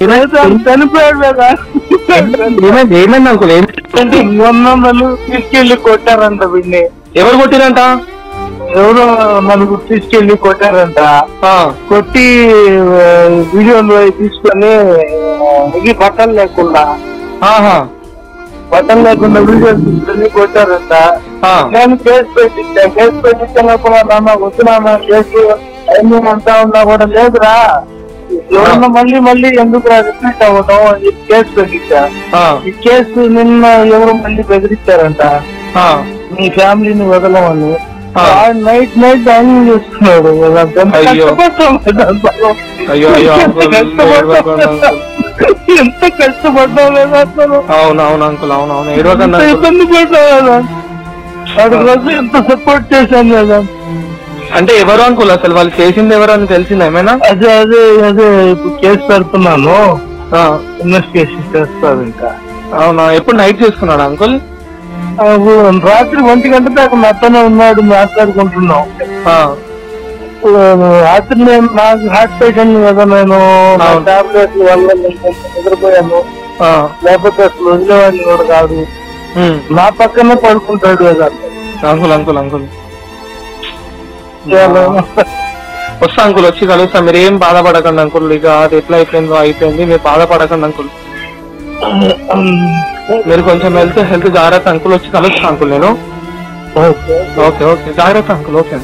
చనిపోయాడు కదా ఏమైంది ఏమైంది అంకుల్ ఏం మొన్న నన్ను తీసుకెళ్లి కొట్టారంట వీడిని ఎవరు కొట్టిరంట ఎవరో నలుగురు తీసుకెళ్లి కొట్టారంట ఆ, కొట్టి ఆ, వీడియోలు తీసుకొని ఆ, ఇది బట్టలు లేకుండా ఆహా, బట్టలు లేకుండా వీడియోలు తీసుకొని కొట్టారంట ఆ, నేను కేసు పెట్టించా కేసు పెట్టించినప్పుడు నాన్న వద్దు నాన్న కేసు అన్ని అంతా ఉన్నా కూడా లేదురా ఎవరన్నా మళ్ళీ మళ్ళీ ఎందుకు రా రిపీట్ అవ్వడం అని చెప్పి కేసు పెట్టించా ఆ, ఈ కేసు నిన్న ఎవరు మళ్ళీ బెదిరించారంట ఆ, మీ ఫ్యామిలీని వదలమని ఆ. ఆయన నైట్ నైట్ డానింగ్ చేస్తున్నాడు ఎంత అయ్యో. కష్టపడ్డాం కదా అసలు. అయ్యో అయ్యో ఎంత అంకుల్ కష్టపడ్డాం ఏడవకండి అంకుల్. ఎంత కష్టపడ్డాం లేదా అసలు అవును అవును అంకుల్ అవును అవును ఏడవకండి ఎంత అంకుల్ ఇబ్బంది పడ్డాం కదా వాడి కోసం ఎంత సపోర్ట్ చేశాను కదా అంటే ఎవరు అంకుల్ అసలు వాళ్ళు చేసింది ఎవరు అని తెలిసింది ఏమైనా అదే అదే అదే ఇప్పుడు కేసు పెడుతున్నాను ఆ, ఇన్వెస్టిగేషన్ చేస్తారు ఇంకా అవునా ఎప్పుడు నైట్ చేసుకున్నాడు అంకుల్ అప్పుడు రాత్రి ఒంటి గంట దాకా నాతోనే ఉన్నాడు మాట్లాడుకుంటున్నాం ఆ, రాత్రి నేను నాకు హార్ట్ పేషెంట్ కదా నేను అవును. టాబ్లెట్లు వల్ల నేను కొంచెం నిద్రపోయాను ఆ, లేకపోతే అసలు వదిలేవాడిని కూడా కాదు ఉమ్, నా పక్కనే పడుకుంటాడు కదా అంకుల్ అంకుల్ అంకుల్ చాలా వస్తా అంకుల్ వచ్చి కలుస్తా మీరు ఏం బాధపడకండి అంకుల్ ఇక అది ఎట్లా అయిపోయిందో అయిపోయింది మీరు బాధపడకండి అంకుల్ మీరు కొంచెం హెల్త్ హెల్త్ జాగ్రత్త అంకుల్ వచ్చి కలుస్తా అంకుల్ నేను ఓకే. ఓకే ఓకే జాగ్రత్త అంకుల్ ఓకే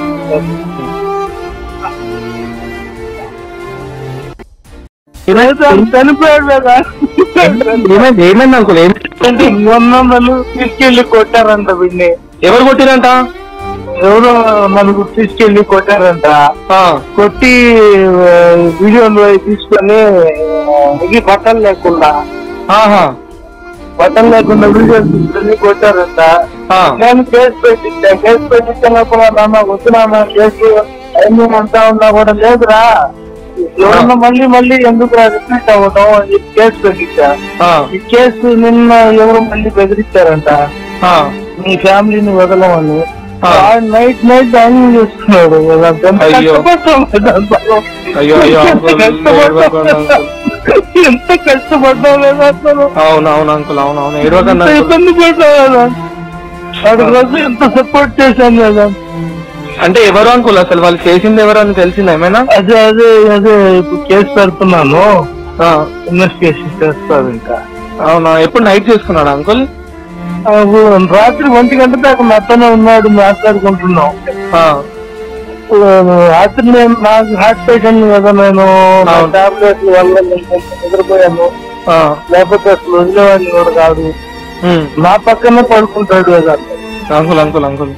చనిపోయాడు కదా ఏమైంది ఏమైంది అంకుల్ ఏం మొన్న నన్ను తీసుకెళ్లి కొట్టారంట వీడిని ఎవరు కొట్టిరంట ఎవరో నలుగురు తీసుకెళ్లి కొట్టారంట ఆ, కొట్టి ఆ, వీడియోలు తీసుకొని ఆ, ఇది బట్టలు లేకుండా ఆహా, బట్టలు లేకుండా వీడియోలు తీసుకొని కొట్టారంట ఆ, నేను కేసు పెట్టించా కేసు పెట్టించినప్పుడు నాన్న వద్దు నాన్న కేసు అన్ని అంతా ఉన్నా కూడా లేదురా ఎవరన్నా మళ్ళీ మళ్ళీ ఎందుకు రా రిపీట్ అవ్వడం అని చెప్పి కేసు పెట్టించా ఆ, ఈ కేసు నిన్న ఎవరు మళ్ళీ బెదిరించారంట ఆ, మీ ఫ్యామిలీని వదలమని ఆ. ఆయన నైట్ నైట్ డానింగ్ చేస్తున్నాడు కదా ఎంత అయ్యో. కష్టపడ్డాం కదా అసలు. అయ్యో అయ్యో ఎంత అంకుల్ కష్టపడ్డాం ఏడవకండి కదా. అంకుల్. ఎంత కష్టపడ్డాం లేదా అసలు అవును అవును అంకుల్ అవును అవును ఏడవకండి ఎంత అంకుల్ ఇబ్బంది పడ్డాం కదా వాడి కోసం ఎంత సపోర్ట్ చేశాను కదా అంటే ఎవరు అంకుల్ అసలు వాళ్ళు చేసింది ఎవరు అని తెలిసింది ఏమైనా అదే అదే అదే ఇప్పుడు కేసు పెడుతున్నాను ఆ, ఇన్వెస్టిగేషన్ చేస్తారు ఇంకా అవునా ఎప్పుడు నైట్ చేసుకున్నాడు అంకుల్ అప్పుడు రాత్రి ఒంటి గంట దాకా నాతోనే ఉన్నాడు మాట్లాడుకుంటున్నాం ఆ, రాత్రి నేను నాకు హార్ట్ పేషెంట్ కదా నేను అవును. టాబ్లెట్ల వల్ల నేను కొంచెం నిద్రపోయాను ఆ, లేకపోతే అసలు వదిలేవాడిని కూడా కాదు ఉమ్, నా పక్కనే పడుకుంటాడు కదా అంకుల్ అంకుల్ అంకుల్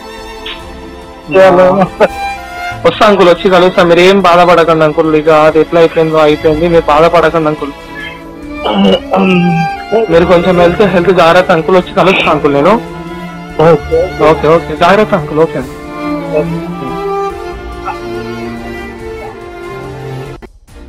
చాలా వస్తా అంకుల్ వచ్చి కలుస్తా మీరు ఏం బాధపడకండి అంకుల్ ఇక అది ఎట్లా అయిపోయిందో అయిపోయింది మీరు బాధపడకండి అంకుల్ మీరు కొంచెం హెల్త్ హెల్త్ జాగ్రత్త అంకుల్ వచ్చి కలుస్తా అంకుల్ నేను ఓకే. ఓకే ఓకే జాగ్రత్త అంకుల్ ఓకే ఓకే.